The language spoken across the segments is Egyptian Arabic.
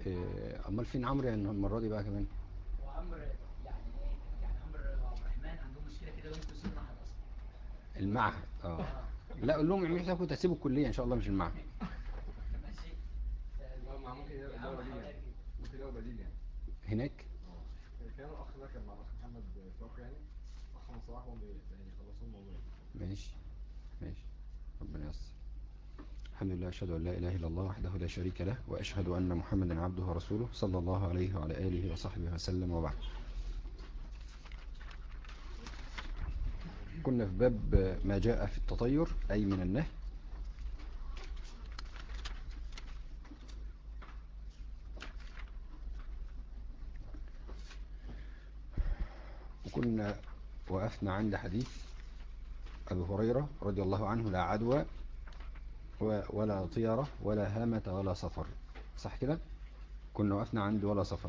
إيه، امال فين عمرو يعني المرة دي بقى كمان وعمر يعني ايه يعني عمر وعبد الرحمن عندهم مشكله كده وانتوا سيبوا معهد اصلا المعهد اه لا قول لهم يعملوا حسابكم تسيبوا الكلية ان شاء الله مش المعهد ماشي لا ما ممكن يلاقوا يلاقوا بديل يعني ممكن يلاقوا بديل يعني هناك اه كان الاخ ده كان مع الاخ محمد فاروق يعني اخ من صلاح هم يعني خلصوا الموضوع ماشي ماشي ربنا ييسر الحمد لله أشهد أن لا إله إلا الله وحده لا شريك له وأشهد أن محمدا عبده ورسوله صلى الله عليه وعلى آله وصحبه وسلم وبعد كنا في باب ما جاء في التطير أي من النهي وكنا وقفنا عند حديث أبي هريرة رضي الله عنه لا عدوى و- ولا طيرة ولا هامة ولا سفر صح كده كنا وقفنا عند ولا سفر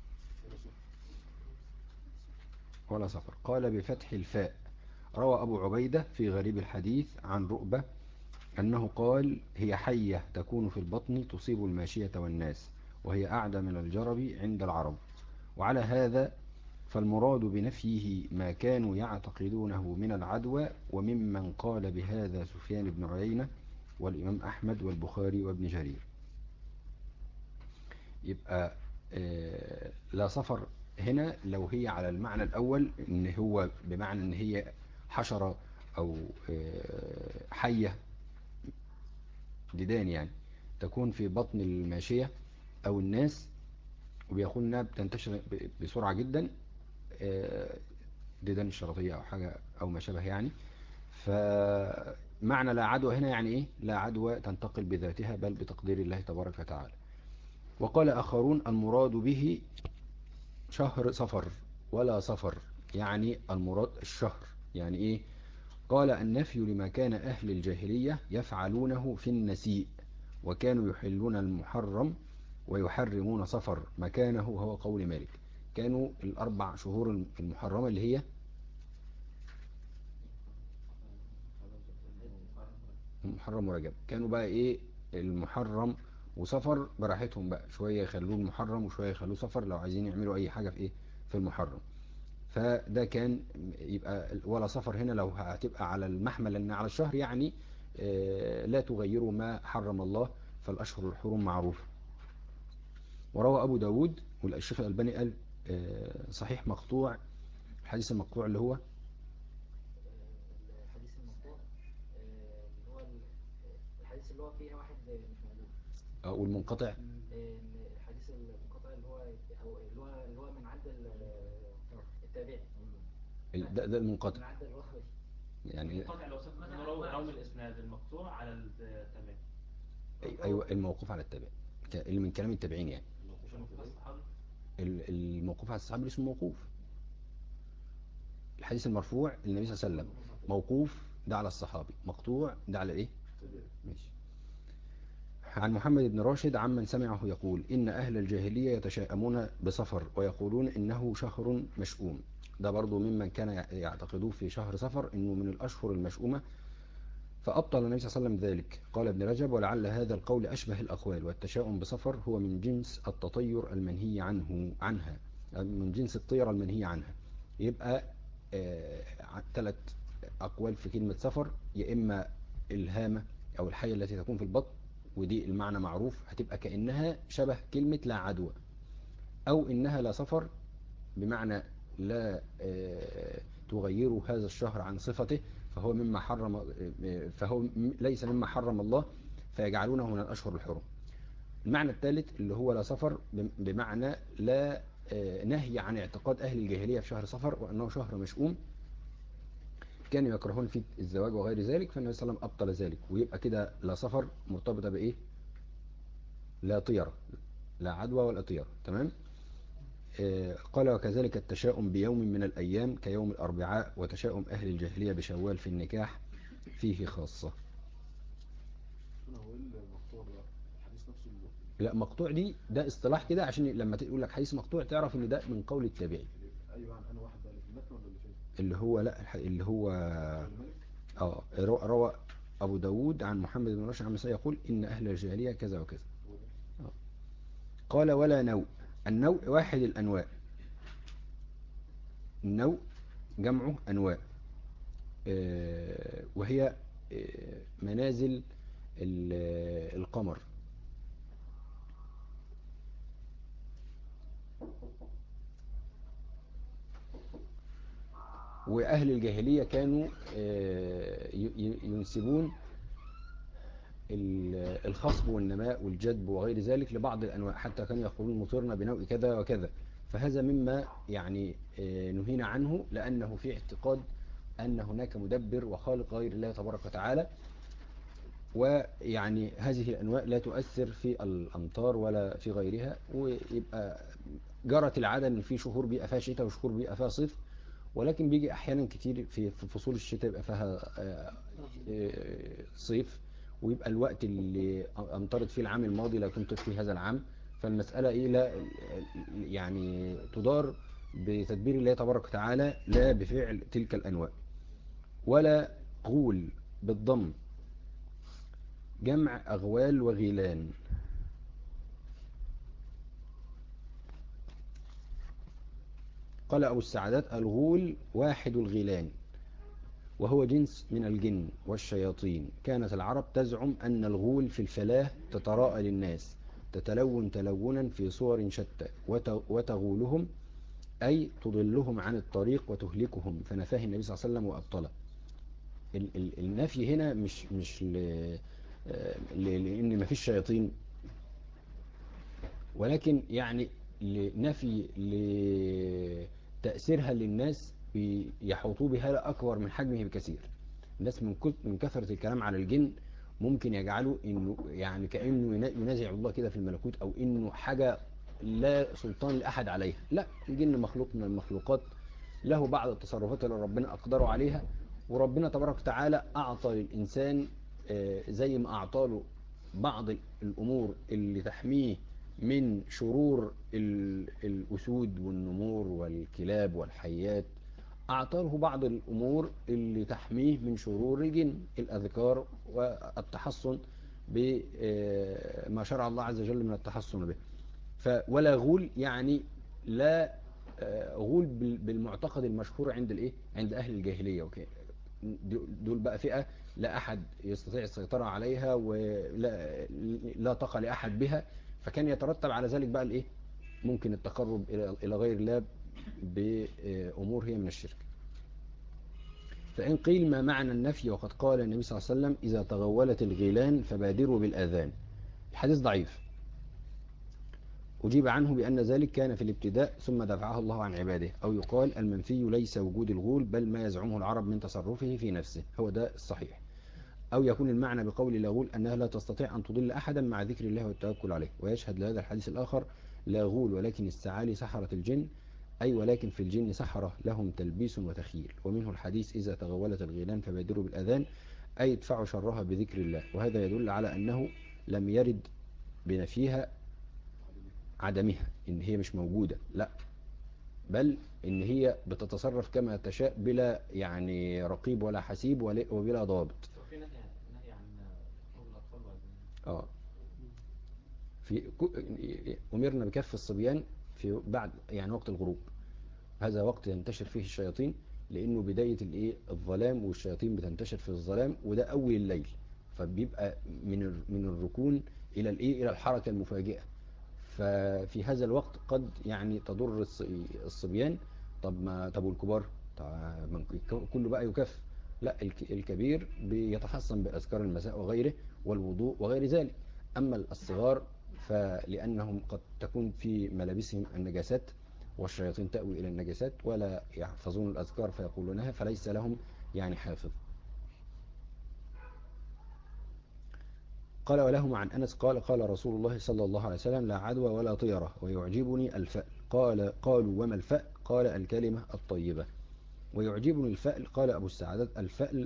ولا سفر قال بفتح الفاء روى أبو عبيدة في غريب الحديث عن رؤبة أنه قال هي حية تكون في البطن تصيب الماشية والناس وهي أعدى من الجرب عند العرب وعلى هذا فالمراد بنفيه ما كانوا يعتقدونه من العدوى وممن قال بهذا سفيان بن عيينة والإمام أحمد والبخاري وابن جرير يبقى آه، لا سفر هنا لو هي على المعنى الأول إن هو بمعنى إن هي حشرة أو آه، حية ديدان يعني تكون في بطن الماشية أو الناس وبيقول إنها بتنتشر ب- بسرعة جدا آه، ديدان الشرطية أو حاجة أو ما شابه يعني فمعنى لا عدوى هنا يعني إيه لا عدوى تنتقل بذاتها بل بتقدير الله تبارك وتعالى وقال آخرون المراد به شهر صفر ولا صفر يعني المراد الشهر يعني إيه قال النفي لما كان أهل الجاهلية يفعلونه في النسيء وكانوا يحلون المحرم ويحرمون صفر مكانه هو قول مالك كانوا الأربع شهور المحرمة اللي هي محرم ورجب كانوا بقى ايه المحرم وسفر براحتهم بقى شوية يخلوه المحرم وشوية يخلوه سفر لو عايزين يعملوا اي حاجة في ايه في المحرم فده كان يبقى ولا سفر هنا لو هتبقى على المحمل ان على الشهر يعني آه، لا تغيروا ما حرم الله فالاشهر الحرم معروفة وروى ابو داود والشيخ الالباني قال آه، صحيح مقطوع الحديث المقطوع اللي هو الحديث المقطوع آه، اللي هو ال- الحديث اللي هو فيه واحد مش موجود آه، والمنقطع آه، إن الحديث المنقطع اللي هو او اللي هو اللي هو من عند ال- التابعي ال- ده, ده من المنقطع عند الراوي يعني المنقطع لو سبب انه روي روي الاسناد المقطوع على التابع أي- ايوه الموقوف على التابع ك- اللي من كلام التابعين يعني مش المقطوع على الصحابي ال- الموقوف على الصحابي اسمه موقوف الحديث المرفوع النبي صلى الله عليه وسلم موقوف ده على الصحابي مقطوع ده على ايه ماشي عن محمد بن راشد عمن سمعه يقول إن أهل الجاهلية يتشائمون بصفر ويقولون إنه شهر مشؤوم ده برضو ممن كان يعتقدوه في شهر صفر إنه من الأشهر المشؤومة فأبطل النبي صلى الله عليه وسلم ذلك قال ابن رجب ولعل هذا القول أشبه الأقوال والتشاؤم بصفر هو من جنس التطير المنهي عنه عنها من جنس الطيرة المنهي عنها يبقى ثلاث أقوال في كلمة سفر يا إما الهامة أو الحية التي تكون في البطن ودي المعنى معروف هتبقى كأنها شبه كلمة لا عدوى أو إنها لا سفر بمعنى لا آه، تغير هذا الشهر عن صفته فهو مما حرم آه، فهو م- ليس مما حرم الله فيجعلونه من الأشهر الحرم المعنى الثالث اللي هو لا سفر بم- بمعنى لا آه، نهي عن اعتقاد أهل الجاهلية في شهر سفر وأنه شهر مشؤوم كانوا يكرهون فيه الزواج وغير ذلك فالنبي صلى الله عليه وسلم أبطل ذلك ويبقى كده لا سفر مرتبطة بإيه لا طيرة لا عدوى ولا طيرة تمام آه، قال وكذلك التشاؤم بيوم من الأيام كيوم الأربعاء وتشاؤم أهل الجاهلية بشوال في النكاح فيه خاصة هنا هو ايه المقطوع بقى الحديث نفسه اللي لا مقطوع دي ده اصطلاح كده عشان لما تقول لك حديث مقطوع تعرف ان ده من قول التابعي ايوه عن انا واحد بقى اللي في المتن ولا اللي فين اللي هو لا الح- اللي هو الملك اه رو- روى أبو داود عن محمد بن راشد عن مسيح يقول إن أهل الجاهلية كذا وكذا هو ده قال ولا نوء النوء واحد الأنواع النوء جمعه أنواع آه، وهي آه، منازل ال- القمر وأهل الجاهلية كانوا آه، ي- ي- ينسبون ال- الخصب والنماء والجدب وغير ذلك لبعض الأنواع حتى كانوا يقولون مطرنا بنوء كذا وكذا فهذا مما يعني آه، نهينا عنه لأنه في اعتقاد أن هناك مدبر وخالق غير الله تبارك وتعالى ويعني هذه الأنواع لا تؤثر في الأمطار ولا في غيرها ويبقى جرت العادة أن في شهور بيبقى فيها شتاء وشهور بيبقى فيها صيف ولكن بيجي أحيانا كتير في في فصول الشتاء يبقى فيها آه، آه، صيف ويبقى الوقت اللي أمطرت فيه العام الماضي لا تمطر فيه هذا العام فالمسألة إيه لا يعني تدار بتدبير الله تبارك وتعالى لا بفعل تلك الأنواع ولا غول بالضم جمع أغوال وغيلان قال أبو السعادات الغول واحد الغيلان وهو جنس من الجن والشياطين كانت العرب تزعم أن الغول في الفلاة تتراءى للناس تتلون تلونا في صور شتى وت- وتغولهم أي تضلهم عن الطريق وتهلكهم فنفاه النبي صلى الله عليه وسلم وأبطله ال- ال- النفي هنا مش مش ل... آه، ل- لأن مفيش شياطين ولكن يعني لنفي لتأثيرها للناس يحوطوا بها أكبر من حجمه بكثير الناس من كت- من كثرة الكلام على الجن ممكن يجعلوا انه يعني كأنه ينا- ينازع الله كده في الملكوت او انه حاجة لا سلطان لأحد عليها لا الجن مخلوق من المخلوقات له بعض التصرفات اللي ربنا أقدره عليها وربنا تبارك وتعالى أعطى للإنسان آه، زي ما أعطى له بعض الأمور اللي تحميه من شرور ال- الأسود والنمور والكلاب والحيات أعطى له بعض الأمور اللي تحميه من شرور الجن الأذكار والتحصن بما شرع الله عز وجل من التحصن به ف- ولا غول يعني لا آه، غول بال- بالمعتقد المشهور عند الايه عند اهل الجاهليه اوكي دول دول بقى فئه لا احد يستطيع السيطره عليها ولا لا طاقه لاحد بها فكان يترتب على ذلك بقى الايه ممكن التقرب الى الى غير الله بامور هي من الشرك فإن قيل ما معنى النفي وقد قال النبي صلى الله عليه وسلم إذا تغولت الغيلان فبادروا بالآذان الحديث ضعيف أجيب عنه بأن ذلك كان في الابتداء ثم دفعه الله عن عباده أو يقال المنفي ليس وجود الغول بل ما يزعمه العرب من تصرفه في نفسه هو ده الصحيح أو يكون المعنى بقول لا غول أنها لا تستطيع أن تضل أحدا مع ذكر الله والتوكل عليه ويشهد لهذا الحديث الآخر لا غول ولكن السعالي سحرة الجن أي ولكن في الجن سحرة لهم تلبيس وتخيل ومنه الحديث إذا تغولت الغيلان فبادروا بالأذان أي ادفعوا شرها بذكر الله وهذا يدل على أنه لم يرد بنفيها عدمها إن هي مش موجودة لا بل إن هي بتتصرف كما تشاء بلا يعني رقيب ولا حسيب ولا- وبلا ضابط وفي نهي نهي عن خروج الأطفال والأجنبي اه في كو- أمرنا بكف الصبيان في بعد يعني وقت الغروب هذا وقت ينتشر فيه الشياطين لأنه بداية الإيه الظلام والشياطين بتنتشر في الظلام وده أول الليل فبيبقى من ال- من الركون إلى الإيه إلى الحركة المفاجئة ففي هذا الوقت قد يعني تضر الص- الصبيان طب ما طب والكبار طب ما كله بقى يكف لا الك- الكبير بيتحصن بأذكار المساء وغيره والوضوء وغير ذلك أما الصغار فلأنهم قد تكون في ملابسهم النجاسات والشياطين تأوي إلى النجاسات ولا يحفظون الأذكار فيقولونها فليس لهم يعني حافظ قال ولهم عن أنس قال قال رسول الله صلى الله عليه وسلم لا عدوى ولا طيرة ويعجبني الفأل قال قالوا وما الفأل قال الكلمة الطيبة ويعجبني الفأل قال أبو السعادات الفأل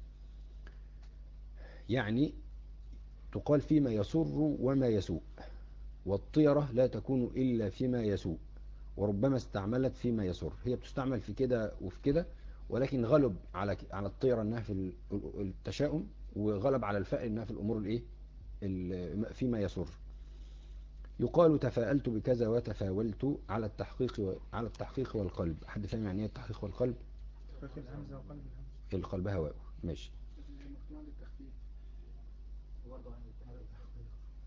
يعني تقال فيما يسر وما يسوء والطيرة لا تكون إلا فيما يسوء وربما استعملت فيما يسر هي بتستعمل في كده وفي كده ولكن غلب على على الطيرة انها في ال- التشاؤم وغلب على الفأل انها في الامور الايه ال- فيما يسر يقال تفاءلت بكذا وتفاولت على التحقيق و... على التحقيق والقلب حد فاهم يعني ايه التحقيق والقلب تحقيق الهمزة وقلب الهمزة القلب هواء ماشي مقنوع للتخفيف وبرضه عن التحقيق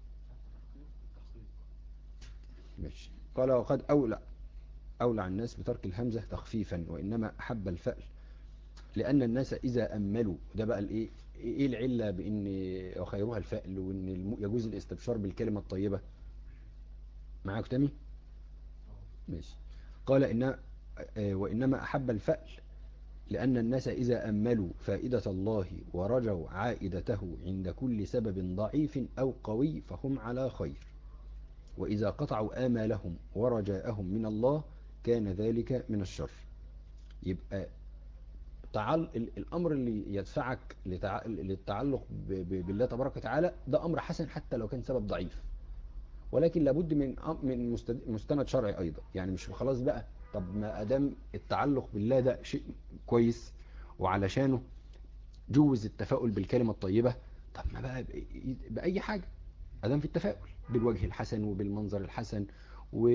ماشي قال وقد أولى أولى الناس بترك الهمزة تخفيفا وإنما أحب الفأل لأن الناس إذا أملوا ده بقى الإيه إيه العلة بإن وخيرها الفأل وإن الم- يجوز الاستبشار بالكلمة الطيبة معاك تاني ماشي قال إن آه، وإنما أحب الفأل لأن الناس إذا أملوا فائدة الله ورجوا عائدته عند كل سبب ضعيف أو قوي فهم على خير وإذا قطعوا آمالهم ورجاءهم من الله كان ذلك من الشر يبقى تعال... ال- الأمر اللي يدفعك لتع... للتعلق ب... ب... بالله تبارك وتعالى ده أمر حسن حتى لو كان سبب ضعيف ولكن لابد من أم- من مستد... مستند شرعي أيضا يعني مش خلاص بقى طب ما أدام التعلق بالله ده شيء كويس وعلشانه جوز التفاؤل بالكلمة الطيبة طب ما بقى بأي- بأي حاجة أدام في التفاؤل بالوجه الحسن وبالمنظر الحسن و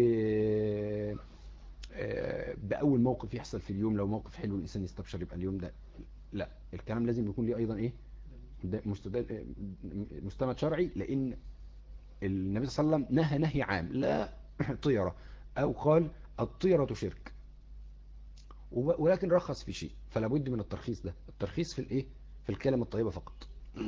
آه، بأول موقف يحصل في اليوم لو موقف حلو الإنسان يستبشر يبقى اليوم ده لا الكلام لازم يكون ليه أيضا إيه ده مستدل- آه، مستند شرعي لأن النبي صلى الله عليه وسلم نهى نهي عام لا طيرة أو قال الطيرة شرك وب- ولكن رخص في شيء فلا بد من الترخيص ده الترخيص في الايه في الكلمة الطيبة فقط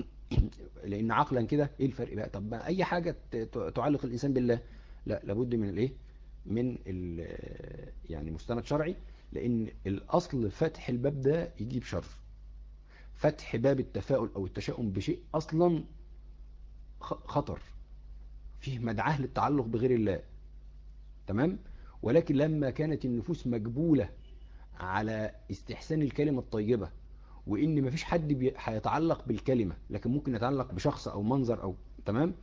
لان عقلا كده ايه الفرق بقى طب ما اي حاجة ت- ت- تعلق الانسان بالله لا لابد من الايه من ال يعني مستند شرعي لان الاصل فتح الباب ده يجيب شر فتح باب التفاؤل او التشاؤم بشيء اصلا خ- خطر فيه مدعاه للتعلق بغير الله تمام ولكن لما كانت النفوس مجبولة على استحسان الكلمة الطيبة وإن مفيش حد بي- هيتعلق بالكلمة لكن ممكن يتعلق بشخص أو منظر أو تمام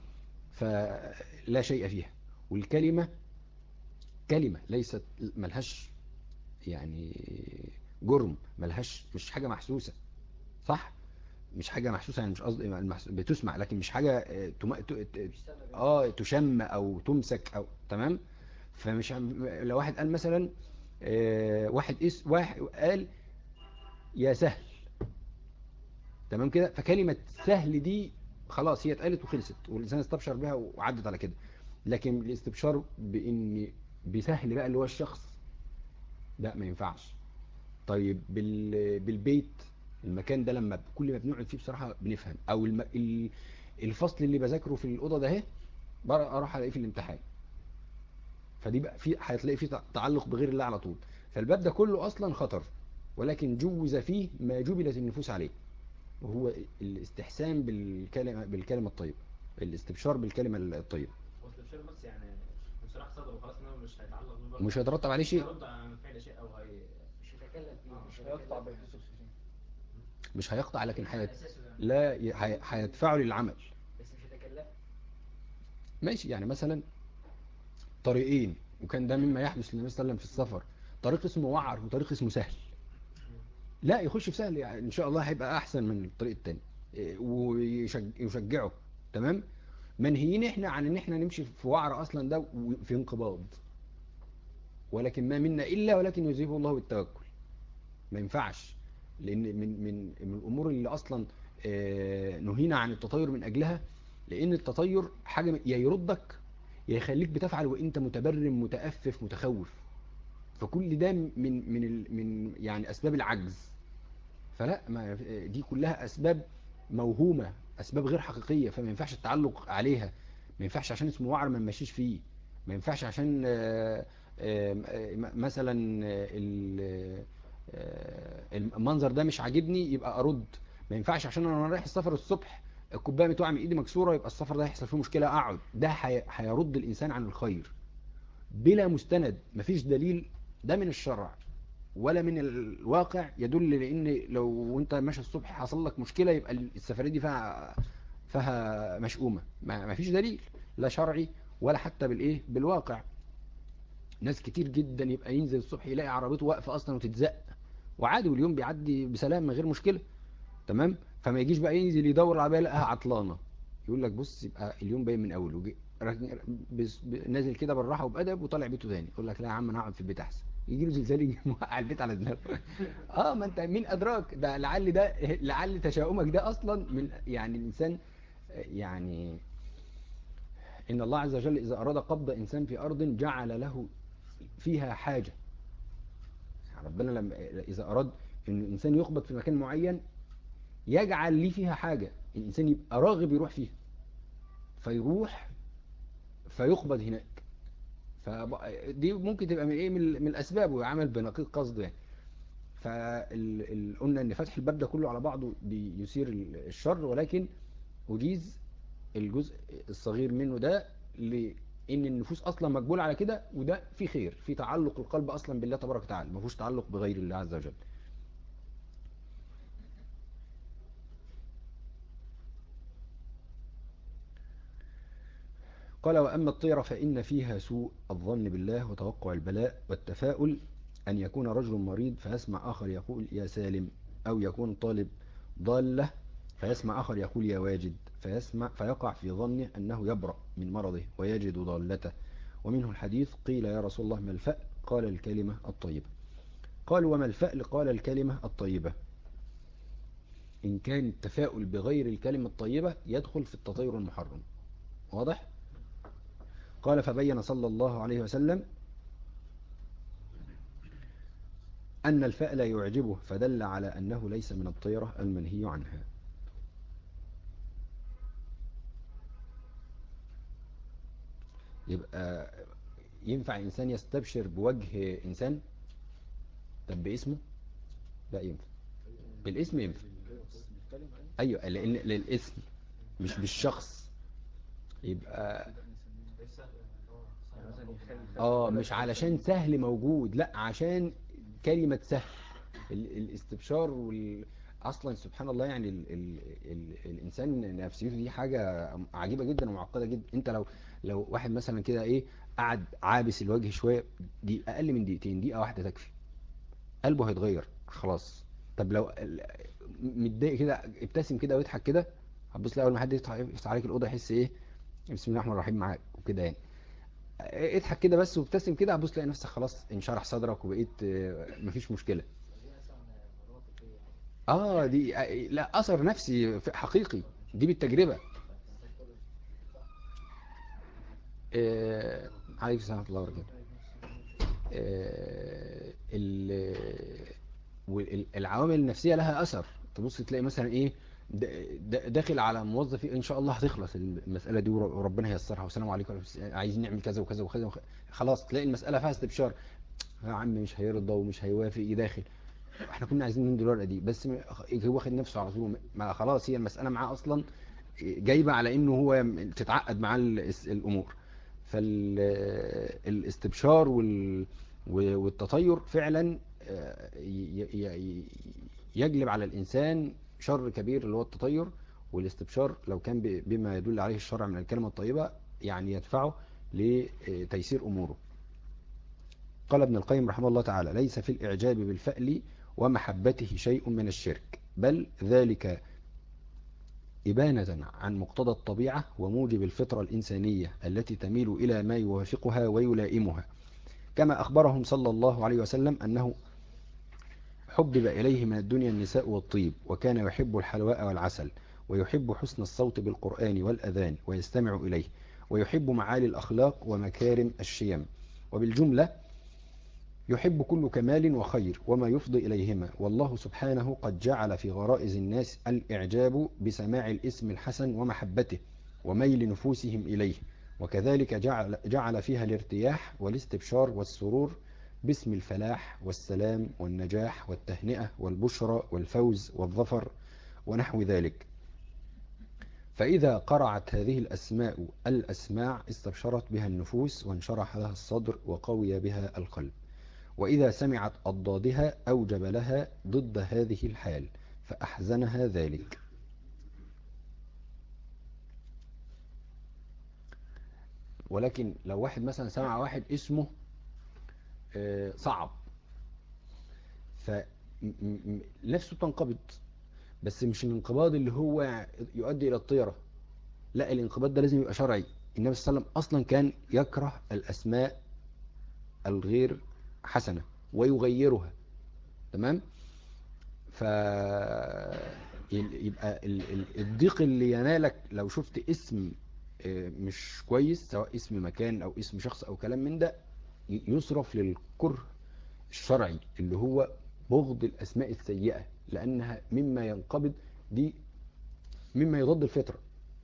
فلا شيء فيها والكلمة كلمة ليست ملهاش يعني جرم ملهاش مش حاجة محسوسة صح مش حاجة محسوسة يعني مش قصدي المحس- بتسمع لكن مش حاجة آه، تم... ت- ت- اه تشم او تمسك او تمام فمش عم- لو واحد قال مثلا آه، واحد اس واحد قال يا سهل تمام كده فكلمة سهل دي خلاص هي اتقالت وخلصت والإنسان استبشر بها وعدت على كده لكن الاستبشار بإن بسهل بقى اللي هو الشخص لا ما ينفعش طيب بال... بالبيت المكان ده لما كل ما بنقعد فيه بصراحة بنفهم او الم... ال- الفصل اللي بذاكره في الأوضة ده اهي بر- اروح الاقيه في الامتحان فدي بقى في هتلاقي فيه تع- تعلق بغير الله على طول فالباب ده كله اصلا خطر ولكن جوز فيه ما جبلت النفوس عليه وهو الاستحسان بالكلمة بالكلمة الطيبة الاستبشار بالكلمة الطيبة هو استبشار بس يعني انشراح صدره وخلاص انما مش هيتعلق بيه برضه. مش هيترتب عليه شيء هيرد عن فعل شيء او هي مش هتكلم فيه آه، مش مش هيقطع هيتكلم بحدوث الخصوم مش هيقطع لكن هيت... أساسه يعني. لا ي- هي- هيدفعه للعمل بس مش هتكلم ماشي يعني مثلا طريقين وكان ده مما يحدث للنبي صلى الله عليه وسلم في السفر طريق اسمه وعر وطريق اسمه سهل لا يخش في سهل يعني ان شاء الله هيبقى احسن من الطريق التاني إيه، ويشج- ويشجعه تمام منهيين احنا عن ان احنا نمشي في وعر اصلا ده في انقباض ولكن ما منا الا ولكن يذهبه الله بالتوكل ما ينفعش لان من من من الامور اللي اصلا آه، نهينا عن التطير من اجلها لان التطير حاجه يا يردك يا يخليك بتفعل وانت متبرم متأفف متخوف فكل ده من من ال- من يعني اسباب العجز فلا ما دي كلها اسباب موهومه اسباب غير حقيقيه فما ينفعش التعلق عليها ما ينفعش عشان اسمه وعر ما نمشيش فيه ما ينفعش عشان آه، آه، آه، مثلا آه، ال- آه، المنظر ده مش عاجبني يبقى ارد ما ينفعش عشان انا رايح السفر الصبح الكوبايه بتقع من ايدي مكسوره يبقى السفر ده هيحصل فيه مشكله اقعد ده هي- هيرد الانسان عن الخير بلا مستند مفيش دليل ده من الشرع ولا من الواقع يدل لان لو انت ماشي الصبح حصل لك مشكله يبقى السفريه دي فيها فيها مشؤومه ما ما فيش دليل لا شرعي ولا حتى بالايه بالواقع ناس كتير جدا يبقى ينزل الصبح يلاقي عربيته واقفه اصلا وتتزق وعادي واليوم بيعدي بسلام من غير مشكله تمام فما يجيش بقى ينزل يدور العربيه يلاقيها عطلانه يقول لك بص يبقى اليوم باين من اوله وجي- راك- بس- ب- نازل كده بالراحه وبادب وطالع بيته تاني يقول لك لا يا عم انا هقعد في البيت احسن يجي له زلزال يجي موقع البيت على دماغه اه ما انت مين ادراك ده لعل ده لعل تشاؤمك ده اصلا من يعني الانسان يعني ان الله عز وجل اذا اراد قبض انسان في ارض جعل له فيها حاجه يعني ربنا لما اذا اراد ان الانسان يقبض في مكان معين يجعل ليه فيها حاجه الانسان يبقى راغب يروح فيها فيروح فيقبض هناك فدي ممكن تبقى من ايه من, ال- من الاسباب وعمل بنقيض قصده يعني فقلنا ان فتح الباب ده كله على بعضه بيثير ال- الشر ولكن اجيز الجزء الصغير منه ده لان النفوس اصلا مقبوله على كده وده في خير في تعلق القلب اصلا بالله تبارك وتعالى ما فيهوش تعلق بغير الله عز وجل قال وأما الطيرة فإن فيها سوء الظن بالله وتوقع البلاء والتفاؤل أن يكون رجل مريض فيسمع آخر يقول يا سالم أو يكون طالب ضالة فيسمع آخر يقول يا واجد فيسمع فيقع في ظنه أنه يبرأ من مرضه ويجد ضالته ومنه الحديث قيل يا رسول الله ما الفأل قال الكلمة الطيبة قال وما الفأل قال الكلمة الطيبة إن كان التفاؤل بغير الكلمة الطيبة يدخل في التطير المحرم واضح؟ قال فبين صلى الله عليه وسلم أن الفأل يعجبه فدل على أنه ليس من الطيرة المنهي عنها يبقى ينفع إنسان يستبشر بوجه إنسان طب باسمه لا ينفع بالاسم ينفع أيوة لأن للاسم مش بالشخص يبقى اه مش علشان سهل موجود لا عشان كلمة سهل ال- الاستبشار وال... اصلا سبحان الله يعني ال... ال... ال... الانسان نفسيته دي حاجة عجيبة جدا ومعقدة جدا انت لو لو واحد مثلا كده ايه قعد عابس الوجه شوية دي اقل من دقيقتين دقيقة واحدة تكفي قلبه هيتغير خلاص طب لو ال- متضايق كده ابتسم كده ويضحك كده هتبص تلاقي اول ما حد يفتح يفتح عليك الاوضه يحس ايه بسم الله الرحمن الرحيم معاك وكده يعني اضحك كده بس وابتسم كده هتبص تلاقي نفسك خلاص انشرح صدرك وبقيت آه، مفيش مشكلة اه دي آه، لا اثر نفسي ف- حقيقي دي بالتجربة آه، عليكم السلام ورحمة الله وبركاته آه، ال- وال- العوامل النفسية لها أثر تبص تلاقي مثلا إيه د- د- داخل على موظف إن شاء الله هتخلص المسألة دي ور- وربنا ييسرها والسلام عليكم عايزين نعمل كذا وكذا وكذا وخ- خلاص تلاقي المسألة فيها استبشار يا عم مش هيرضى ومش هيوافق يداخل احنا كنا عايزين ندي الورقة دي بس م- هو واخد نفسه على طول ما خلاص هي المسألة معاه أصلا جايبة على إنه هو تتعقد معاه ال- الأمور فالاستبشار وال والتطير فعلا آه، ي- ي- يجلب على الإنسان شر كبير اللي هو التطير والاستبشار لو كان ب- بما يدل عليه الشرع من الكلمة الطيبة يعني يدفعه لتيسير أموره قال ابن القيم رحمه الله تعالى ليس في الإعجاب بالفأل ومحبته شيء من الشرك بل ذلك إبانة عن مقتضى الطبيعة وموجب الفطرة الإنسانية التي تميل إلى ما يوافقها ويلائمها كما أخبرهم صلى الله عليه وسلم أنه حبب إليه من الدنيا النساء والطيب وكان يحب الحلواء والعسل ويحب حسن الصوت بالقرآن والأذان ويستمع إليه ويحب معالي الأخلاق ومكارم الشيم وبالجملة يحب كل كمال وخير وما يفضي إليهما والله سبحانه قد جعل في غرائز الناس الإعجاب بسماع الاسم الحسن ومحبته وميل نفوسهم إليه وكذلك جعل, جعل فيها الارتياح والاستبشار والسرور باسم الفلاح والسلام والنجاح والتهنئة والبشرى والفوز والظفر ونحو ذلك فإذا قرعت هذه الأسماء الأسماع استبشرت بها النفوس وانشرح لها الصدر وقوي بها القلب وإذا سمعت أضدادها أوجب لها ضد هذه الحال فأحزنها ذلك ولكن لو واحد مثلا سمع واحد اسمه آه، صعب فنفسه تنقبض بس مش الانقباض اللي هو يؤدي إلى الطيرة لا الانقباض ده لازم يبقى شرعي النبي صلى الله عليه وسلم اصلا كان يكره الاسماء الغير حسنة ويغيرها تمام ف يبقى ال- ال- الضيق اللي ينالك لو شفت اسم آه، مش كويس سواء اسم مكان او اسم شخص او كلام من ده ي- يصرف للكره الشرعي اللي هو بغض الاسماء السيئة لانها مما ينقبض دي مما يضد الفطرة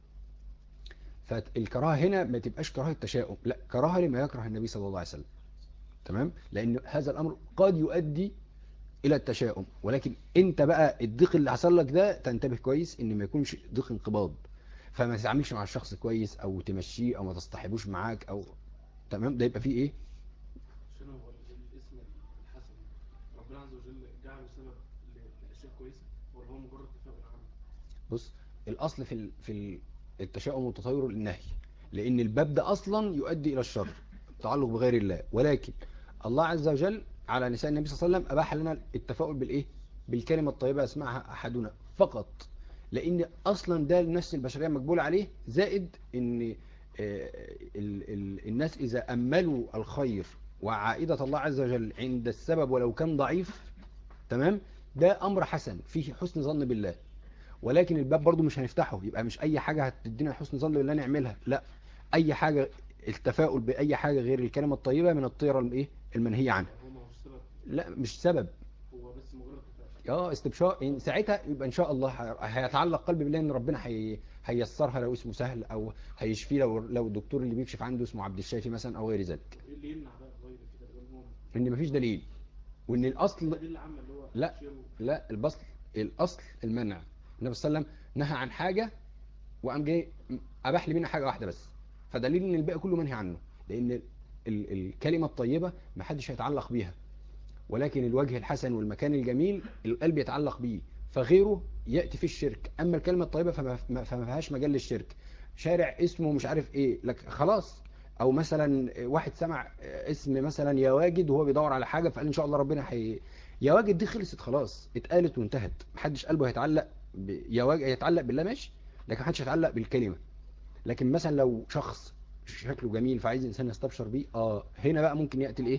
فالكراهه هنا ما تبقاش كراهه تشاؤم لا كراهه لما يكره النبي صلى الله عليه وسلم تمام لان هذا الامر قد يؤدي الى التشاؤم ولكن انت بقى الضيق اللي حصل لك ده تنتبه كويس ان ما يكونش ضيق انقباض فما تتعاملش مع الشخص كويس او تمشيه او ما تصطحبوش معاك او تمام ده يبقى فيه ايه عشان هو الاسم الحسن ربنا عز وجل جعله سبب لاشياء كويسه ولا هو مجرد تفاؤل عام بص الاصل في ال- في ال- التشاؤم والتطير النهي لان الباب ده اصلا يؤدي الى الشر التعلق بغير الله ولكن الله عز وجل على نساء النبي صلى الله عليه وسلم اباح لنا التفاؤل بالايه بالكلمه الطيبه يسمعها احدنا فقط لان اصلا ده النفس البشريه مقبول عليه زائد ان آه، ال- ال- الناس اذا املوا الخير وعائده الله عز وجل عند السبب ولو كان ضعيف تمام ده امر حسن فيه حسن ظن بالله ولكن الباب برضو مش هنفتحه يبقى مش اي حاجة هتدينا حسن ظن بالله نعملها لا اي حاجة التفاؤل باي حاجة غير الكلمة الطيبة من الطيرة الايه المنهية عنها هو ما هوش سبب لا مش سبب هو بس مجرد تفاؤل اه استبشار إن ساعتها يبقى ان شاء الله ه- هيتعلق قلبي بالله ان ربنا هي... هيسرها لو اسمه سهل او هيشفيه لو لو الدكتور اللي بيكشف عنده اسمه عبد الشافي مثلا او غير ذلك ايه اللي يمنع بقى غير كده يقول هو ان مفيش دليل وان الاصل دي اللي عامه اللي هو لا. شيرو. لا البصل الاصل المنع النبي صلى الله عليه وسلم نهى عن حاجة وقام جاي اباح لي منها حاجة واحدة بس فدليل ان الباقي كله منهي عنه لان ال ال الكلمة الطيبة ما حدش هيتعلق بيها ولكن الوجه الحسن والمكان الجميل القلب يتعلق بيه فغيره يأتي في الشرك اما الكلمة الطيبة فما, ما- فما فيهاش مجال للشرك شارع اسمه مش عارف ايه لك خلاص او مثلا واحد سمع اسم مثلا يا واجد وهو بيدور على حاجة فقال ان شاء الله ربنا هي يا واجد دي خلصت خلاص اتقالت وانتهت محدش قلبه هيتعلق ب... يا واجد يتعلق بالله ماشي لكن محدش هيتعلق بالكلمة لكن مثلا لو شخص شكله جميل فعايز انسان يستبشر بيه اه هنا بقى ممكن يأتي الايه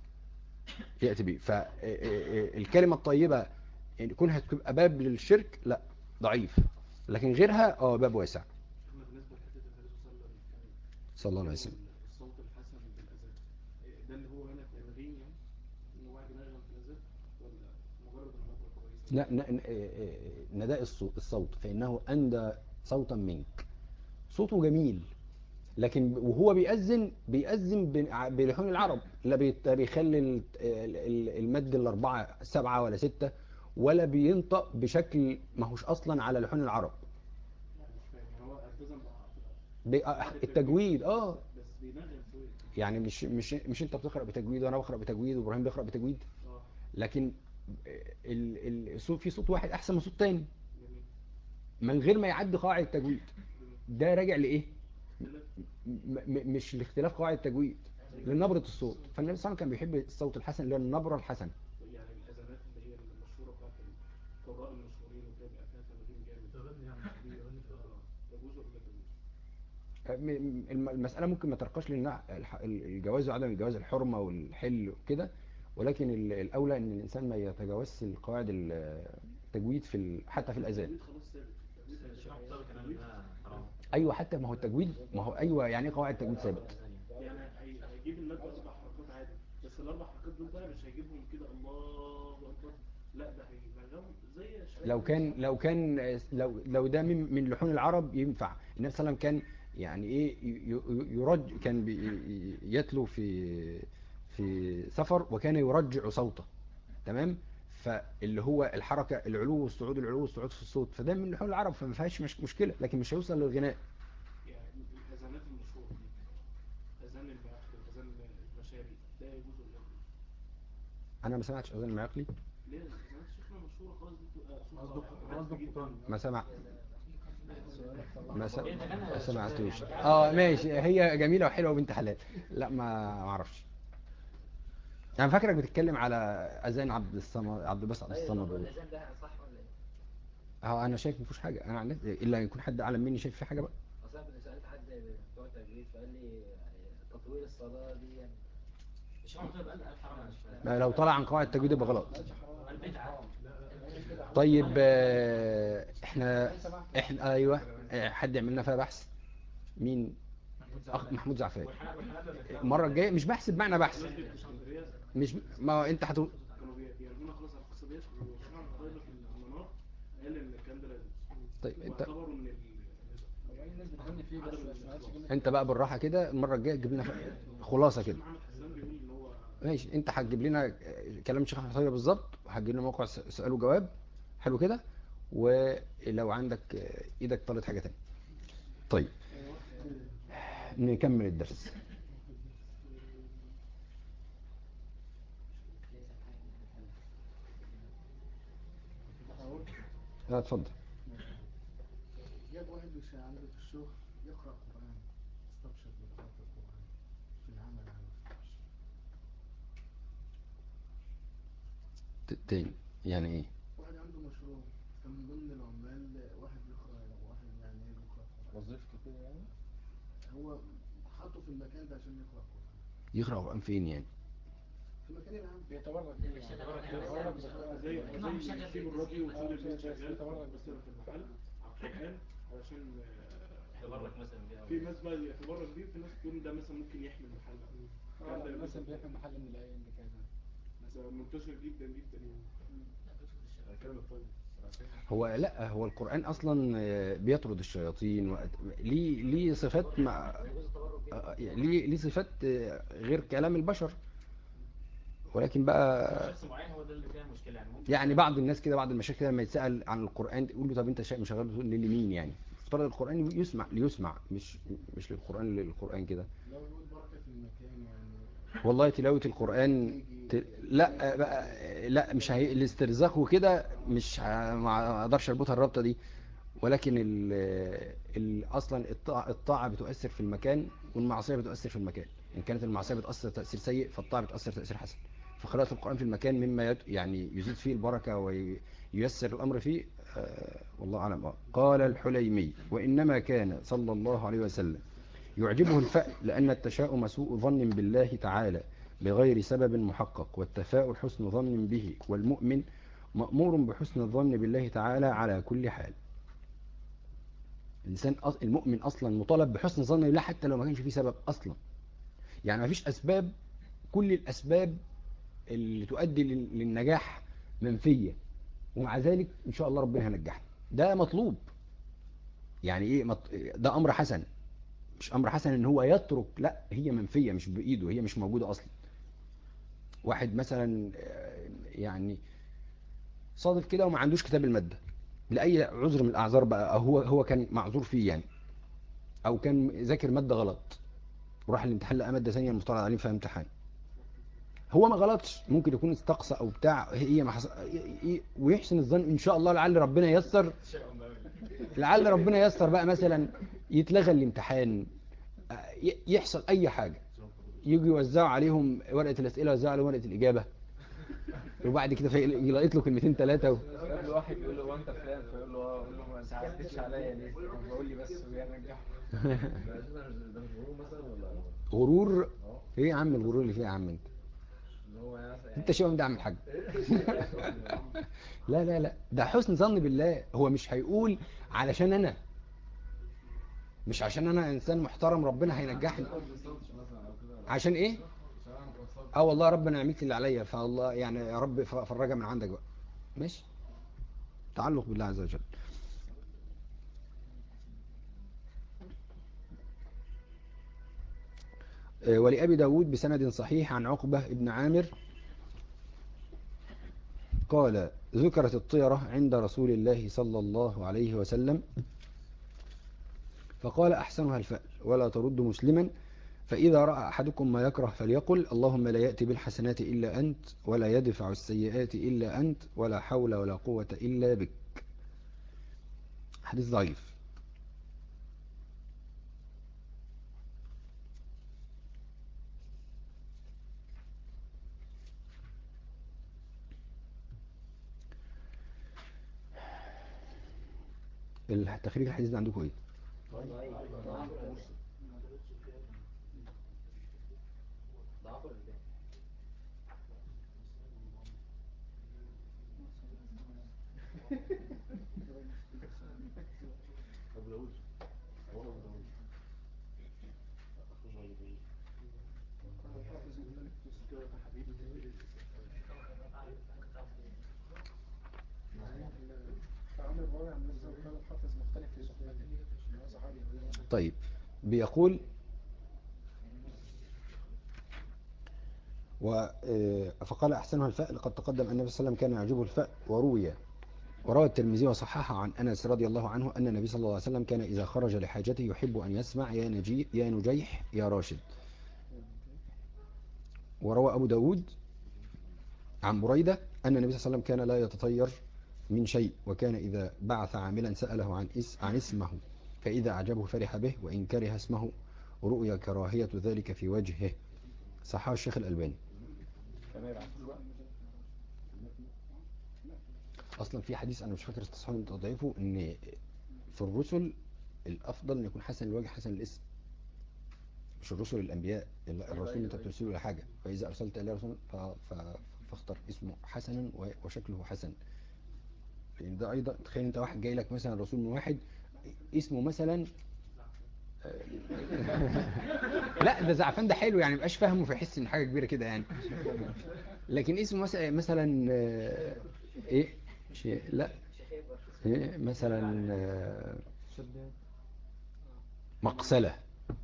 يأتي بيه فالكلمة الطيبة إن كونها تبقى باب للشرك لا ضعيف لكن غيرها اه باب واسع اما بالنسبه لحته النبي صلى الله عليه وسلم صلى الله عليه وسلم الصوت الحسن بالاذان إيه ده اللي هو هنا تنغيم يعني انه واحد ينغم في الاذان ولا مجرد النبره كويسه لا ن- ن- آه، آه، نداء الصوت الصوت فإنه أندى صوتا منك صوته جميل لكن وهو بيأذن بيأذن بن- بلحون العرب لا بيت- بيخلي ال- ال- المد الأربعة سبعة ولا ستة ولا بينطق بشكل ما هوش أصلا على لحون العرب يعني مش فاهم يعني هو التزم بقى- بي- آه، التجويد اه بس بينغم شويه يعني مش مش مش انت بتقرأ بتجويد وانا بقرأ بتجويد وابراهيم بيقرأ بتجويد اه لكن ال- ال- الصوت في صوت واحد احسن من صوت تاني جميل من غير ما يعدي قواعد التجويد ده راجع لايه اختلاف م- م- مش لاختلاف قواعد التجويد لنبرة الصوت فالنبي صلى الله عليه وسلم كان بيحب الصوت الحسن اللي هو النبرة الحسنة يعني الاذانات اللي هي المشهوره بتاعت القراء المشهورين وكده بيبقى فيها تنغيم جامد يجوز ولا لا يجوز؟ م- م- الم- المسألة ممكن ما ترقاش لأن الجواز وعدم الجواز الحرمة والحل وكده ولكن ال- الأولى إن الإنسان ما يتجاوزش القواعد التجويد في ال- حتى في الأذان التجويد خلاص ثابت التجويد الشيخ كان انها حرام أيوة حتى ما هو التجويد ما هو أيوة يعني إيه قواعد التجويد ثابت يعني هي- هيجيب المد اربع حركات عادي بس الاربع حركات دول بقى مش هيجيبهم كده الله اكبر لا ده هينغمهم زي الشباب لو كان لو كان لو لو ده من من لحون العرب ينفع النبي صلى الله عليه وسلم كان يعني ايه ي- ي- يرج كان بي- يتلو في في سفر وكان يرجع صوته تمام فاللي هو الحركة العلو والصعود العلو والصعود في الصوت فده من لحون العرب فما فيهاش مش مشكلة لكن مش هيوصل للغناء يعني الاذانات المشهوره دي اذان المعقل اذان المشاري ده يجوز ولا لا يجوز؟ انا ما سمعتش اذان المعقلي ليه الاذانات شيخنا مشهوره خالص دي بتبقى صوتها قصدك عالي قصدك جدا. قطان ما سمع ما س- ما سمعتوش اه ماشي هي جميلة وحلوة وبنت حلال لا ما ما اعرفش انا فاكرك بتتكلم على اذان عبد الصمد عبد الباسط عبد ايوه الصمد هو الاذان ده صح ولا ايه؟ اه انا شايف مفيش حاجة انا عن نفسي الا يكون حد اعلم مني شايف في حاجة بقى أصل أنا كنت سألت حد بتوع التجويد فقال لي تطوير الصلاة دي يعني مش هو طيب قال قال حرام مش فاهم ما لو طلع عن قواعد التجويد يبقى غلط قال بدعة طيب آه، احنا احنا ايوه آه، حد يعمل لنا فيها بحث مين اخ محمود زعفان المره الجايه مش بحث بمعنى بحث في اسكندريه مش ما انت هتقول كانوا بيعرفونا خلاص على القصه ديت والشيخ عبد الطيب في المنار قال ان الكلام ده لازم طيب انت واعتبروا من ال يعني الناس بتغني فيه بس ما سمعتش كلمة انت بقى بالراحه كده المره الجايه تجيب لنا خلاصه كده محمد حسان بيقول ان هو ماشي انت هتجيب لنا آه، كلام الشيخ احمد طيب بالظبط وهتجيب لنا موقع س- سؤال وجواب حلو كده ولو عندك آه، ايدك طلت حاجه تانية طيب نكمل الدرس لا اتفضل جاب واحد مش عنده في الشغل يقرأ قرآن استبشر بقراءة القرآن في العمل على الفحش ت- تاني يعني ايه واحد عنده مشروع فمن ضمن العمال واحد يقرأ واحد يعني ايه بيقرأ قرآن وظيفته كده يعني هو حطه في المكان ده عشان يقرأ قرآن يقرأ قرآن فين يعني في المكان العام بيتورط زي نعم، زي شغال يسيب في الراديو التسجيل. ويسيب البيت شغال بيتورط مثلا في المحل على القرآن علشان آه، يتبرك مثلا بيها في ناس بقى يتبرك بيه في ناس تقول ده مثلا ممكن يحمي المحل الكلام ده مثلا بيحمل محل من الايام دي كذا ده منتشر جدا جدا يعني الكلام الطيب هو لا هو القرآن أصلا آه، بيطرد الشياطين وأت- ليه ليه صفات مع آه، ليه ليه صفات آه، غير كلام البشر ولكن بقى شخص معين هو ده اللي فيها مشكلة يعني ممكن يعني بعض الناس كده بعض المشايخ كده لما يتسأل عن القرآن يقول له طب انت شا- مشغله تقول لي لمين يعني افترض القرآن يسمع ليسمع مش مش للقرآن للقرآن كده لو يقول بركة في المكان يعني والله تلاوة القرآن ت... لا بقى لا مش هي... الاسترزاق وكده مش ه... ما اقدرش اربطها الرابطة دي ولكن ال... ال... اصلا الطاعة... الطاعة بتؤثر في المكان والمعصية بتؤثر في المكان ان كانت المعصية بتأثر تأثير سيء فالطاعة بتأثر تأثير حسن فقراءة القرآن في المكان مما يت... يعني يزيد فيه البركة وييسر الأمر فيه آه والله أعلم آه. قال الحليمي وإنما كان صلى الله عليه وسلم يعجبه الفأل لأن التشاؤم سوء ظن بالله تعالى بغير سبب محقق والتفاؤل حسن ظن به والمؤمن مأمور بحسن الظن بالله تعالى على كل حال الإنسان أص... المؤمن أصلا مطالب بحسن ظن بالله حتى لو ما كانش فيه سبب أصلا يعني ما فيش أسباب كل الأسباب اللي تؤدي لل- للنجاح منفية ومع ذلك إن شاء الله ربنا هنجحنا ده مطلوب يعني إيه مط... ده أمر حسن مش امر حسن ان هو يترك لا هي منفية مش بايده هي مش موجودة اصلا واحد مثلا آه، يعني صادف كده وما عندوش كتاب المادة لأي عذر من الأعذار بقى أو هو هو كان معذور فيه يعني أو كان ذاكر مادة غلط وراح الامتحان لقى مادة ثانية المفترض عليه فيها امتحان هو ما غلطش ممكن يكون استقصى أو بتاع هي ما حص... ويحسن الظن إن شاء الله لعل ربنا ييسر لعل ربنا ييسر بقى مثلا يتلغى الامتحان ي- يحصل اي حاجة يجي يوزعوا عليهم ورقة الاسئلة يوزعوا عليهم ورقة الاجابة وبعد كده في- يلقط له كلمتين ثلاثة و... قبل واحد يقول له هو انت فلان فيقول له اه يقول له ما ساعدتش عليا ليه طب بقول لي بس ويرجع ده مش غرور مثلا ولا غرور ايه يا عم الغرور اللي فيه يا عم انت ان هو مثلا انت شو ده عم الحاج لا لا لا ده حسن ظن بالله هو مش هيقول علشان انا مش عشان انا انسان محترم ربنا هينجحني عشان ايه اه والله ربنا عملت اللي عليا فالله يعني يا رب ف- فرجها من عندك بقى ماشي تعلق بالله عز وجل آه، ولأبي داود بسند صحيح عن عقبة بن عامر قال ذكرت الطيرة عند رسول الله صلى الله عليه وسلم فقال أحسنها الفأل ولا ترد مسلما فإذا رأى أحدكم ما يكره فليقل اللهم لا يأتي بالحسنات إلا أنت ولا يدفع السيئات إلا أنت ولا حول ولا قوة إلا بك حديث ضعيف التخريج الحديث ده عندكم ايه ضعف الباقي ابو داوود هو ابو داوود اخرج ابو داوود الحافظ الملك تذكر حبيب فعمر الرابع من الزوج كان الحافظ مختلف في صحبته هو صحابي طيب بيقول و آه، فقال أحسنها الفأل قد تقدم أن النبي صلى الله عليه وسلم كان يعجبه الفأل وروي وروى الترمذي وصححه عن أنس رضي الله عنه أن النبي صلى الله عليه وسلم كان إذا خرج لحاجته يحب أن يسمع يا نجي يا نجيح يا راشد وروى أبو داود عن بريدة أن النبي صلى الله عليه وسلم كان لا يتطير من شيء وكان إذا بعث عاملا سأله عن, اس عن اسمه فإذا أعجبه فرح به وإن كره اسمه رؤيا كراهية ذلك في وجهه صححه الشيخ الألباني أصلا في حديث أنا مش فاكر استصحابه من تضعيفه إن في الرسل الأفضل أن يكون حسن الوجه حسن الاسم مش الرسل الأنبياء ال- الرسول أنت بترسله إلى حاجة فإذا أرسلت إلى رسول ف- ف- فاختر اسمه حسنا و- وشكله حسن لأن ده أيضا تخيل أنت واحد جاي لك مثلا رسول من واحد اسمه مثلا لا ده زعفان ده حلو يعني مبقاش فاهمه فيحس ان حاجه كبيره كده يعني لكن اسمه مثلا مثلا آه، ايه شيء لا إيه مثلا آه، مقصله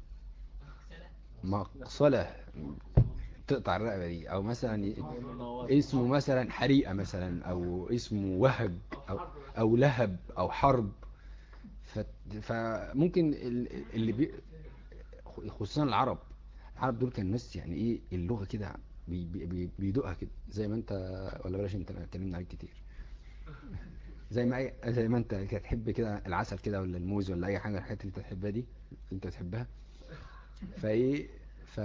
مقصله تقطع الرقبه دي او مثلا اسمه مثلا حريقه مثلا او اسمه وهب او او لهب او حرب ف- فممكن ال- اللي بي خصوصا العرب العرب دول كان ناس يعني ايه اللغة كده بي بي بي- بيدوقها كده زي ما انت ولا بلاش انت اتكلمنا عليك كتير زي ما أي زي ما انت كده تحب كده العسل كده ولا الموز ولا اي حاجه من الحاجات اللي انت تحبها دي اللي انت بتحبها فايه ف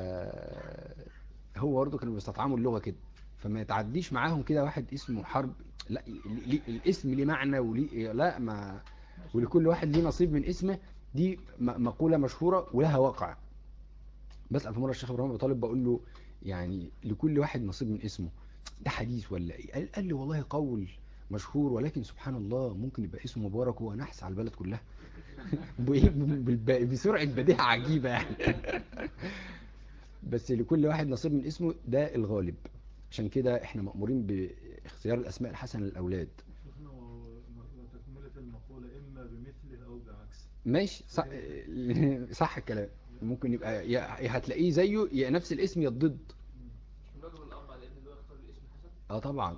هو برضه كانوا بيستطعموا اللغه كده فما يتعديش معاهم كده واحد اسمه حرب لا ال- ال- الاسم ليه معنى وليه لا ما ولكل واحد ليه نصيب من اسمه دي م- مقولة مشهورة ولها واقع بسأل في مرة الشيخ ابراهيم أبو طالب بقول له يعني لكل واحد نصيب من اسمه ده حديث ولا ايه قال, قال لي والله قول مشهور ولكن سبحان الله ممكن يبقى اسمه مبارك وهو نحس على البلد كلها بإيه؟ بالب- بسرعة بديهة عجيبة يعني بس لكل واحد نصيب من اسمه ده الغالب عشان كده احنا مأمورين باختيار الأسماء الحسنة للأولاد شفنا تكملة المقولة إما بمثله أو بعكسه ماشي صح, صح الكلام ممكن يبقى يا يا هتلاقيه زيه يا نفس الاسم يا الضد الرجل الأب على إن هو يختار الاسم حسن اه طبعا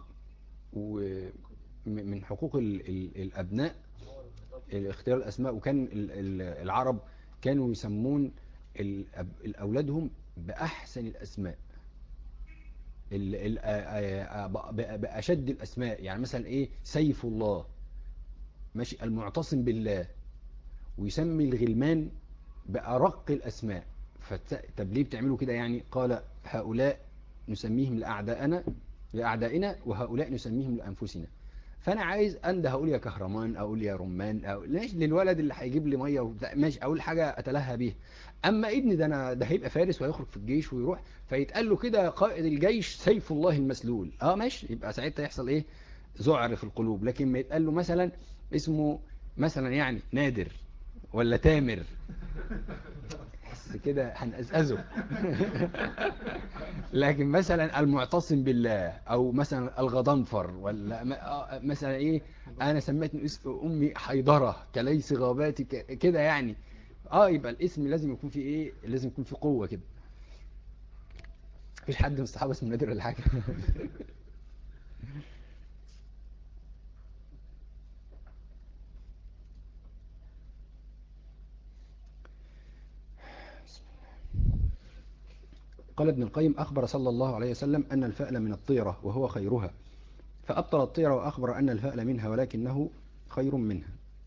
ومن حقوق ال ال الابناء اختيار الاسماء وكان ال ال العرب كانوا يسمون الأب- الاولادهم باحسن الاسماء ال ال آ- آ- ب- باشد الاسماء يعني مثلا ايه سيف الله ماشي المعتصم بالله ويسمي الغلمان بأرق الأسماء فت... طب ليه بتعملوا كده يعني قال هؤلاء نسميهم لأعدائنا لأعدائنا وهؤلاء نسميهم لأنفسنا فأنا عايز أنده أقول يا كهرمان أقول يا رمان أو ليش للولد اللي هيجيب لي مية وبتاع ماشي أقول حاجة أتلهى بيها أما ابني ده أنا ده هيبقى فارس وهيخرج في الجيش ويروح فيتقال له كده قائد الجيش سيف الله المسلول اه ماشي يبقى ساعتها يحصل ايه ذعر في القلوب لكن ما يتقال له مثلا اسمه مثلا يعني نادر ولا تامر بس كده هنقزقزه لكن مثلا المعتصم بالله او مثلا الغضنفر ولا م- آه، مثلا ايه انا سميت من اسم امي حيدره كليس غاباتي ك- كده يعني اه يبقى الاسم لازم يكون فيه ايه لازم يكون فيه قوه كده مفيش حد من الصحابه اسمه نادر ولا حاجه قال ابن القيم أخبر صلى الله عليه وسلم أن الفأل من الطيرة وهو خيرها فأبطل الطيرة وأخبر أن الفأل منها ولكنه خير منها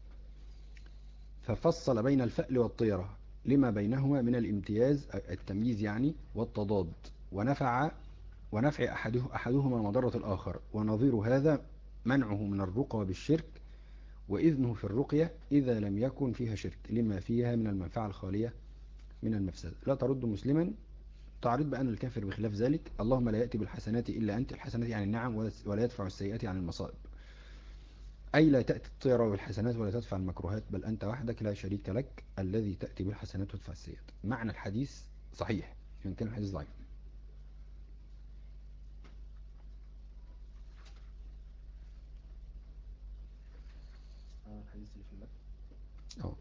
ففصل بين الفأل والطيرة لما بينهما من الامتياز التمييز يعني والتضاد ونفع ونفع أحده أحدهما مضرة الآخر ونظير هذا منعه من الرقى بالشرك وإذنه في الرقية إذا لم يكن فيها شرك لما فيها من المنفعة الخالية من المفسدة لا ترد مسلما تعرض بأن الكافر بخلاف ذلك اللهم لا يأتي بالحسنات إلا أنت الحسنات يعني النعم ولا يدفع السيئات عن المصائب أي لا تأتي الطيرة بالحسنات ولا تدفع المكروهات بل أنت وحدك لا شريك لك الذي تأتي بالحسنات وتدفع السيئات معنى الحديث صحيح إن كان الحديث ضعيف آه، الحديث اللي في المتن أه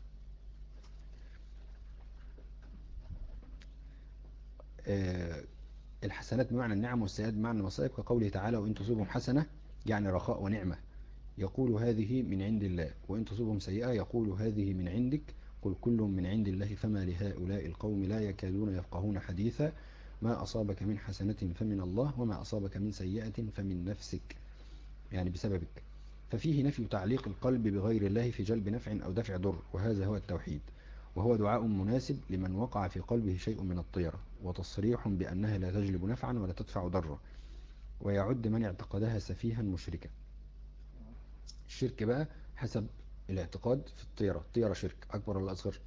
آه، الحسنات بمعنى النعم والسيئات بمعنى المصائب كقوله تعالى وإن تصيبهم حسنة يعني رخاء ونعمة يقول هذه من عند الله وإن تصيبهم سيئة يقول هذه من عندك قل كل من عند الله فما لهؤلاء القوم لا يكادون يفقهون حديثا ما أصابك من حسنة فمن الله وما أصابك من سيئة فمن نفسك يعني بسببك ففيه نفي تعليق القلب بغير الله في جلب نفع أو دفع ضر وهذا هو التوحيد وهو دعاء مناسب لمن وقع في قلبه شيء من الطيرة وتصريح بأنها لا تجلب نفعا ولا تدفع ضرا ويعد من اعتقدها سفيها مشركا الشرك بقى حسب الاعتقاد في الطيرة الطيرة شرك أكبر ولا أصغر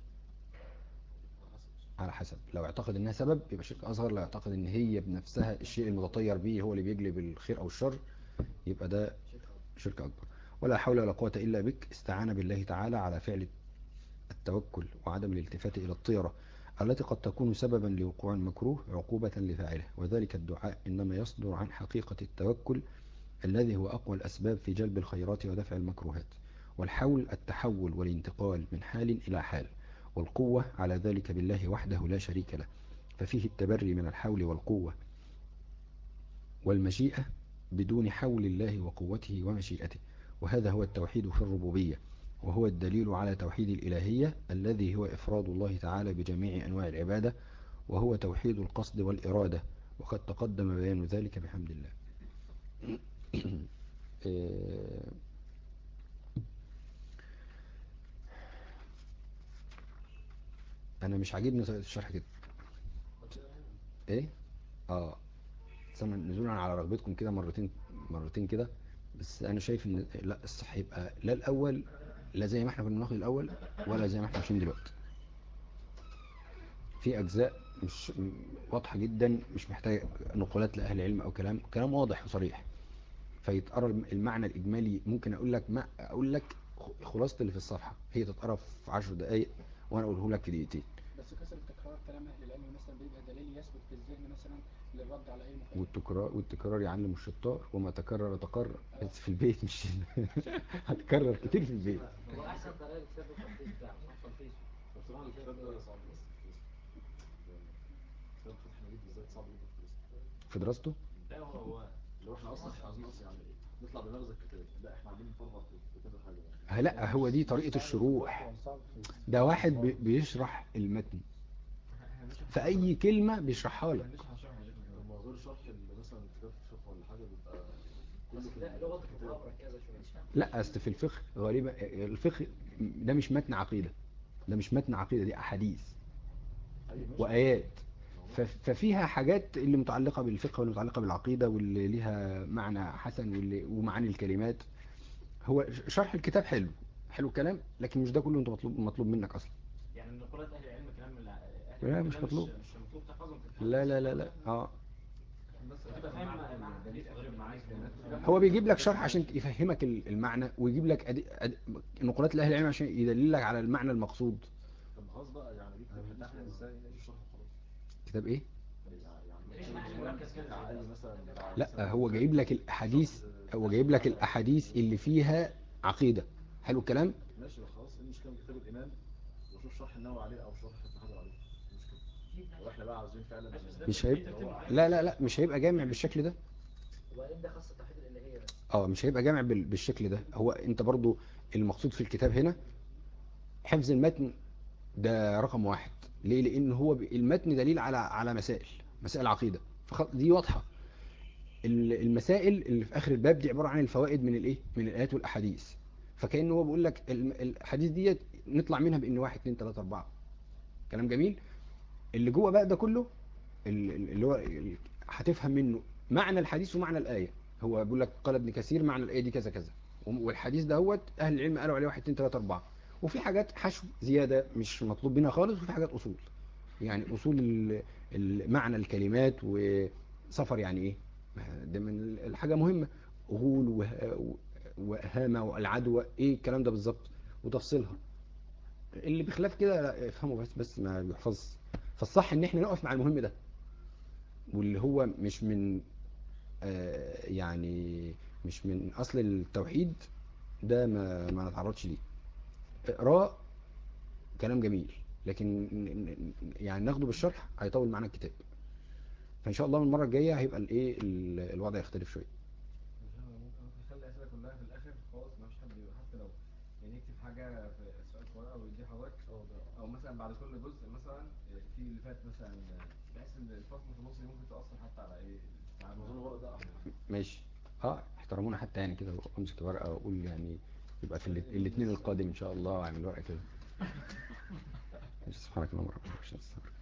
على حسب لو اعتقد انها سبب يبقى شرك اصغر لو اعتقد ان هي بنفسها الشيء المتطير به هو اللي بيجلب الخير او الشر يبقى ده شرك اكبر ولا حول ولا قوة الا بك استعان بالله تعالى على فعل التوكل وعدم الالتفات الى الطيرة التي قد تكون سببا لوقوع المكروه عقوبة لفاعله وذلك الدعاء انما يصدر عن حقيقة التوكل الذي هو اقوى الاسباب في جلب الخيرات ودفع المكروهات والحول التحول والانتقال من حال الى حال والقوة على ذلك بالله وحده لا شريك له ففيه التبري من الحول والقوة والمشيئة بدون حول الله وقوته ومشيئته وهذا هو التوحيد في الربوبية وهو الدليل على توحيد الإلهية الذي هو إفراد الله تعالى بجميع أنواع العبادة وهو توحيد القصد والإرادة وقد تقدم بيان ذلك بحمد الله إيه انا مش عاجبني طريقه الشرح كده ايه اه سمع نزولا على رغبتكم كده مرتين مرتين كده بس انا شايف ان لا الصح يبقى لا الاول لا زي ما احنا كنا بناخد الاول ولا زي ما احنا ماشيين دلوقتي في اجزاء مش م- واضحه جدا مش محتاج نقولات لاهل العلم او كلام كلام واضح وصريح فيتقرا الم- المعنى الاجمالي ممكن اقول لك ما اقول لك خ- خلاصه اللي في الصفحه هي تتقرا في 10 دقائق وانا اقوله لك في دقيقتين بس كثرة تكرار كلام أهل العلم مثلا بيبقى دليل يثبت في الذهن مثلا للرد على أي مخالف والتكرار والتكرار يعلم الشطار وما تكرر تقرر بس في البيت مش هتكرر كتير في البيت هو احسن طريقه لكتاب التلخيص بتاعه صح تلخيص بصراحة الكتاب ده صعب بس كتاب فتح مجيد بالذات صعب جدا في الاسم في دراسته لا هو هو اللي هو احنا اصلا احنا عايزين اصلا يعني نطلع بمغزى الكتاب لا احنا عاملين نفرغ في كذا حاجة يعني. لا هو دي طريقة الشروح ده واحد بي- بيشرح المتن فأي كلمة بيشرحها لك لما غير شرح ال- مثلا كتاب الفقه ولا حاجة بيبقى كله في لا لغه الفقهاء الكتاب مركزه شويه لا أصل في الفقه غالبا الفقه ده مش متن عقيدة ده مش متن عقيدة دي أحاديث أي ماشي. وآيات ف- ففيها حاجات اللي متعلقة بالفقه واللي متعلقة بالعقيدة واللي ليها معنى حسن واللي ومعاني الكلمات هو ش- شرح الكتاب حلو حلو الكلام لكن مش ده كله انت مطلوب مطلوب منك اصلا يعني من نقولات اهل العلم كلام من اهل لا، العلم مش كلام مطلوب. مش مطلوب تحفظهم في لا لا لا لا اه تبقى فاهم معنى معنى الحديث غير معاك هو بيجيب لك شرح عشان يفهمك ال- المعنى ويجيب لك أدي... أدي... نقولات الاهل العلم عشان يدلل لك على المعنى المقصود طب خلاص بقى يعني دي كتاب فتحنا ازاي شرح خلاص كتاب ايه مفيش معنى مركز كده بتاع علي مثلا بتاع لا مثلا هو جايب لك الاحاديث هو جايب لك الاحاديث اللي فيها عقيدة حلو الكلام ماشي بقى خلاص ايه المشكله من كتاب الامام وشوف شرح النووي عليه او شرح ابن حجر عليه إيه المشكله واحنا بقى عاوزين فعلا مش هيبقى لا لا لا مش هيبقى جامع بالشكل ده وبعدين ده خاصه توحيد الالهيه بس اه مش هيبقى جامع بال- بالشكل ده هو انت برضو المقصود في الكتاب هنا حفظ المتن ده رقم واحد ليه لان هو ب- المتن دليل على على مسائل مسائل عقيدة فخ- دي واضحة ال- المسائل اللي في اخر الباب دي عبارة عن الفوائد من الايه من الايات والاحاديث فكأنه هو بيقول لك الم- الاحاديث ديت نطلع منها بان واحد اتنين تلاتة اربعة كلام جميل اللي جوه بقى ده كله ال- ال- اللي هو ال- هتفهم منه معنى الحديث ومعنى الآية هو بيقول لك قال ابن كثير معنى الآية دي كذا كذا والحديث دهوت اهل العلم قالوا عليه واحد اتنين تلاتة اربعة وفي حاجات حشو زيادة مش مطلوب منها خالص وفي حاجات اصول يعني اصول ال- ال- معنى الكلمات وسفر يعني ايه ده من الحاجة مهمة غول وه- وهامة والعدوى ايه الكلام ده بالظبط وتفصيلها اللي بخلاف كده لا افهمه بس بس ما بيحفظ فالصح ان احنا نقف مع المهم ده واللي هو مش من آه، يعني مش من اصل التوحيد ده ما ما نتعرضش ليه اقراه كلام جميل لكن ن- ن- يعني ناخده بالشرح هيطول معانا الكتاب فان شاء الله من المره الجايه هيبقى الايه ال- الوضع يختلف شويه مش أنا ممكن ممكن نخلي الأسئلة كلها في الآخر خالص ما فيش حد يبقى حتى لو يعني يكتب حاجة في سؤال في ورقة ويديه حضرتك أو مثلا بعد كل جزء مثلا في اللي فات مثلا بحيث إن الفصل في النص دي ممكن تأثر حتى على إيه التعامل اظن الورق ده احلى ماشي اه احترمونا حتى يعني كده امسك الورقه واقول يعني يبقى في الاثنين القادم ان شاء الله اعمل ورقه كده سبحانك اللهم وبحمدك أشهد أن لا إله إلا أنت